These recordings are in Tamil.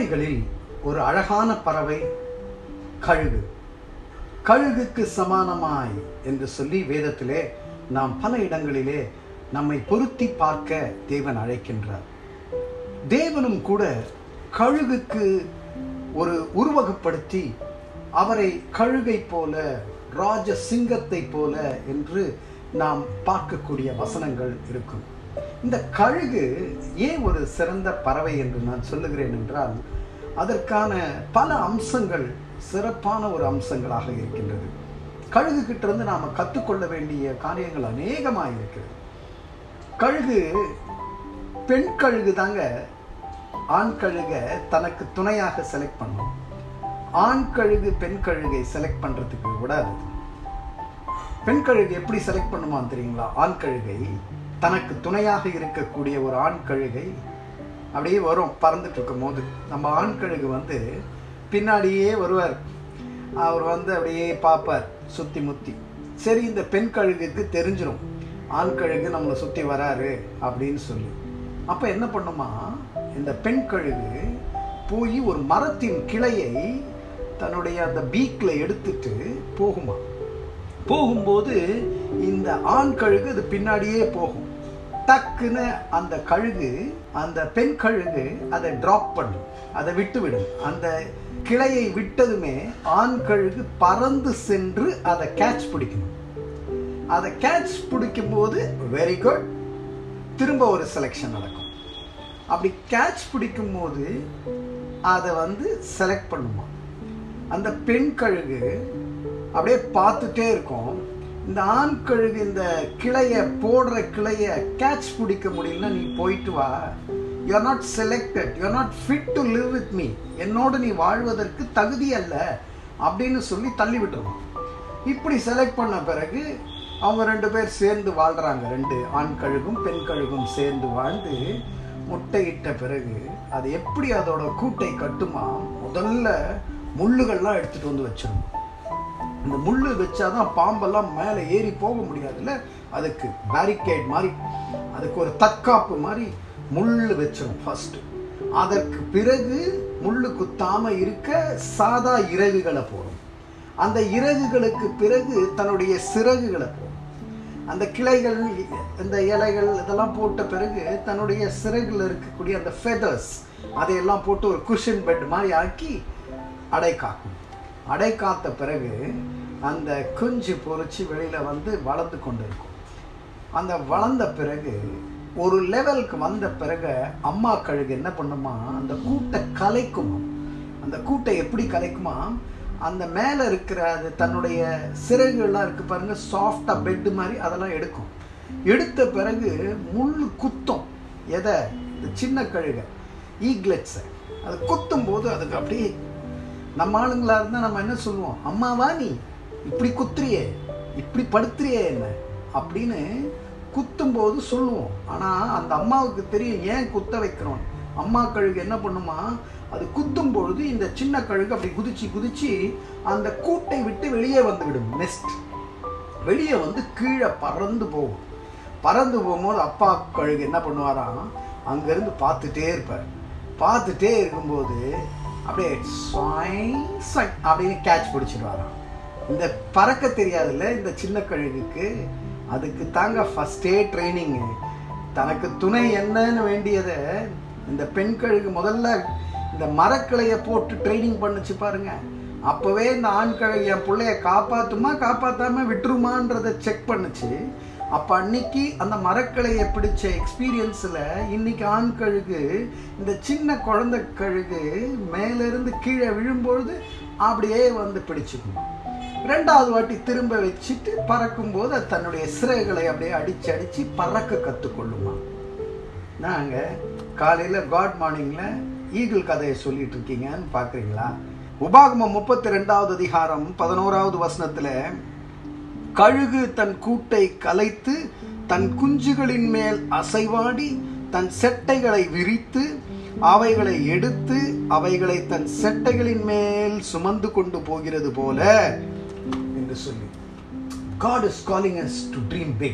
பறவைகளில் ஒரு அழகான பறவை கழுகு கழுகுக்கு சமானமாய் என்று சொல்லி வேதத்திலே நாம் பல இடங்களிலே நம்மை பொருத்தி பார்க்க தேவன் அழைக்கின்றார் தேவனும் கூட கழுகுக்கு ஒரு உருவகப்படுத்தி அவரை கழுகை போல ராஜ சிங்கத்தை போல என்று நாம் பார்க்கக்கூடிய வசனங்கள் இருக்கும் இந்த கழுகு ஏன் ஒரு சிறந்த பறவை என்று நான் சொல்லுகிறேன் என்றால் அதற்கான பல அம்சங்கள் சிறப்பான ஒரு அம்சங்களாக இருக்கின்றது கழுகு கிட்ட இருந்து நாம் கற்றுக்கொள்ள வேண்டிய காரியங்கள் அநேகமாக இருக்கிறது கழுகு பெண் கழுகு தாங்க ஆண் கழுக தனக்கு துணையாக செலக்ட் பண்ணும் ஆண் கழுகு பெண் கழுகை செலக்ட் பண்றதுக்கு விடாது பெண் கழுகு எப்படி செலக்ட் பண்ணுமான்னு தெரியுங்களா ஆண் கழுகை தனக்கு துணையாக இருக்கக்கூடிய ஒரு ஆண் கழுகை அப்படியே வரும் பறந்துட்டு இருக்கும் போது நம்ம ஆண் கழுகு வந்து பின்னாடியே வருவார் அவர் வந்து அப்படியே பார்ப்பார் சுத்தி முத்தி சரி இந்த பெண் கழுகுக்கு தெரிஞ்சிடும் ஆண் கழுகு நம்மளை சுத்தி வராரு அப்படின்னு சொல்லி அப்ப என்ன பண்ணுமா இந்த பெண் கழுகு போய் ஒரு மரத்தின் கிளையை தன்னுடைய அந்த பீக்ல எடுத்துட்டு போகுமா போகும்போது இந்த ஆண் கழுகு அது பின்னாடியே போகும் டக்குன்னு அந்த கழுகு அந்த பெண் கழுகு அதை டிராப் பண்ணும் அதை விட்டு விடும் அந்த கிளையை விட்டதுமே ஆண் கழுகு பறந்து சென்று அதை கேட்ச் பிடிக்கணும் அதை கேட்ச் பிடிக்கும் போது வெரி குட் திரும்ப ஒரு செலெக்ஷன் நடக்கும் அப்படி கேட்ச் பிடிக்கும் போது அதை வந்து செலக்ட் பண்ணுமா அந்த பெண் கழுகு அப்படியே பார்த்துட்டே இருக்கும் இந்த ஆண் கழுகு இந்த கிளைய போடுற கிளைய கேட்ச் பிடிக்க முடியலன்னா நீ போயிட்டு வா you are not selected you are not fit to live with me என்னோட நீ வாழ்வதற்கு தகுதி அல்ல அப்படின்னு சொல்லி தள்ளி விட்டுருவான் இப்படி செலக்ட் பண்ண பிறகு அவங்க ரெண்டு பேர் சேர்ந்து வாழ்றாங்க ரெண்டு ஆண் கழுகும் பெண் கழுகும் சேர்ந்து வாழ்ந்து முட்டையிட்ட பிறகு அது எப்படி அதோட கூட்டை கட்டுமா முதல்ல முள்ளுகள்லாம் எடுத்துட்டு வந்து வச்சிடணும் இந்த முள்ளு வச்சாதான் பாம்பெல்லாம் மேலே ஏறி போக முடியாதுல்ல அதுக்கு பேரிகேட் மாதிரி அதுக்கு ஒரு தற்காப்பு மாதிரி முள்ளு வச்சிடும் ஃபர்ஸ்ட் அதற்கு பிறகு முள்ளு குத்தாம இருக்க சாதா இறகுகளை போடும் அந்த இறகுகளுக்கு பிறகு தன்னுடைய சிறகுகளை போடும் அந்த கிளைகள் இந்த இலைகள் இதெல்லாம் போட்ட பிறகு தன்னுடைய சிறகுல இருக்கக்கூடிய அந்த ஃபெதர்ஸ் அதையெல்லாம் போட்டு ஒரு குஷன் பெட் மாதிரி ஆக்கி அடை காக்கும் அடை காத்த பிறகு அந்த குஞ்சு பொறிச்சு வெளியில வந்து வளர்ந்து கொண்டு இருக்கும் அந்த வளர்ந்த பிறகு ஒரு லெவலுக்கு வந்த பிறகு அம்மா கழுகு என்ன பண்ணுமா அந்த கூட்டை கலைக்குமா அந்த கூட்டை எப்படி கலைக்குமா அந்த மேலே இருக்கிற அது தன்னுடைய சிறகுகள்லாம் இருக்கு பாருங்க சாஃப்டா பெட் மாதிரி அதெல்லாம் எடுக்கும் எடுத்த பிறகு முள் குத்தும் எதை இந்த சின்ன கழுகை ஈக்லெட்ஸை அது குத்தும் போது அதுக்கு அப்படியே நம்ம ஆளுங்களா இருந்தால் நம்ம என்ன சொல்லுவோம் அம்மாவா நீ இப்படி குத்துறியே இப்படி படுத்துறியே என்ன அப்படின்னு குத்தும்போது சொல்லுவோம் ஆனால் அந்த அம்மாவுக்கு தெரியும் ஏன் குத்த வைக்கிறோம் அம்மா கழுகு என்ன பண்ணுமா அது குத்தும் பொழுது இந்த சின்ன கழுகு அப்படி குதிச்சு குதிச்சு அந்த கூட்டை விட்டு வெளியே வந்துவிடும் நெஸ்ட் வெளியே வந்து கீழே பறந்து போகும் பறந்து போகும்போது அப்பா கழுகு என்ன பண்ணுவாராம் அங்கேருந்து பார்த்துட்டே இருப்பார் பார்த்துட்டே இருக்கும்போது அப்படியே ஸ்வாய் ஸ்வாய் அப்படின்னு கேட்ச் பிடிச்சிடுவாராம் இந்த பறக்க தெரியாதுல்ல இந்த சின்ன கழுகுக்கு அதுக்கு தாங்க ஃபஸ்ட்டே ட்ரைனிங்கு தனக்கு துணை என்னன்னு வேண்டியதை இந்த பெண் கழுகு முதல்ல இந்த மரக்கிளைய போட்டு ட்ரைனிங் பண்ணுச்சு பாருங்க அப்போவே இந்த ஆண் கழுகு என் பிள்ளைய காப்பாற்றுமா காப்பாற்றாம விட்டுருமான்றதை செக் பண்ணுச்சு அப்போ அன்னைக்கு அந்த மரக்கிளையை பிடிச்ச எக்ஸ்பீரியன்ஸில் இன்னைக்கு ஆண் கழுகு இந்த சின்ன குழந்தை கழுகு மேலேருந்து கீழே விழும்பொழுது அப்படியே வந்து பிடிச்சிக்கும் ரெண்டாவது வாட்டி திரும்ப வச்சுட்டு பறக்கும்போது அது தன்னுடைய சிறகுகளை அப்படியே அடிச்சு அடிச்சு பறக்க கற்றுக்கொள்ளுமா நாங்கள் காலையில் காட் மார்னிங்கில் ஈகிள் கதையை சொல்லிட்டு இருக்கீங்கன்னு பார்க்குறீங்களா உபாகமம் முப்பத்தி ரெண்டாவது அதிகாரம் பதினோராவது வசனத்தில் கழுகு தன் கூட்டை கலைத்து தன் குஞ்சுகளின் மேல் அசைவாடி தன் செட்டைகளை விரித்து அவைகளை எடுத்து அவைகளை தன் செட்டைகளின் மேல் சுமந்து கொண்டு போகிறது போல என்று சொல்லி God is calling us to dream big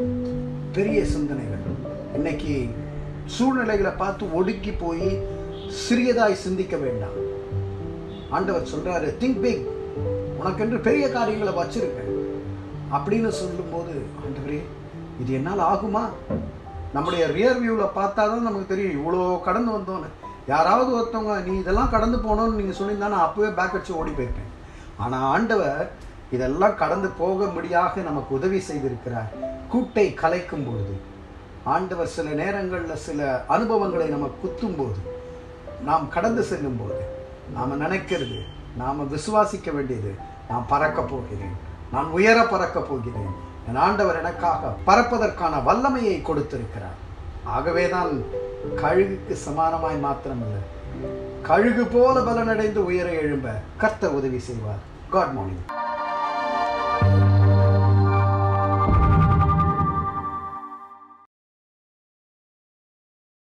பெரிய சிந்தனைகள் இன்னைக்கு சூழ்நிலைகளை பார்த்து ஒடுக்கி போய் சிறியதாய் சிந்திக்க வேண்டாம் ஆண்டவர் சொல்றாரு திங்க் பிக் உனக்கென்று பெரிய காரியங்களை வச்சிருக்க அப்படின்னு சொல்லும்போது ஆண்டவரே இது என்னால் ஆகுமா நம்முடைய ரியர் வியூவில் பார்த்தா தான் நமக்கு தெரியும் இவ்வளோ கடந்து வந்தோன்னு யாராவது ஒருத்தவங்க நீ இதெல்லாம் கடந்து போனோன்னு நீங்கள் சொல்லியிருந்தா நான் அப்போவே பேக் அடிச்சு ஓடி போயிருப்பேன் ஆனால் ஆண்டவர் இதெல்லாம் கடந்து போக முடியாக நமக்கு உதவி செய்திருக்கிறார் கூட்டை கலைக்கும் பொழுது ஆண்டவர் சில நேரங்களில் சில அனுபவங்களை நம்ம குத்தும் போது நாம் கடந்து செல்லும் போது நாம் நினைக்கிறது நாம் விசுவாசிக்க வேண்டியது நான் பறக்க போகிறேன் நான் உயர பறக்க போகிறேன் என் ஆண்டவர் எனக்காக பறப்பதற்கான வல்லமையை கொடுத்திருக்கிறார் ஆகவே தான் கழுகுக்கு சமானமாய் மாத்திரமில்லை கழுகு போல பலனடைந்து உயர எழும்ப கர்த்தர் உதவி செய்வார் காட் மார்னிங்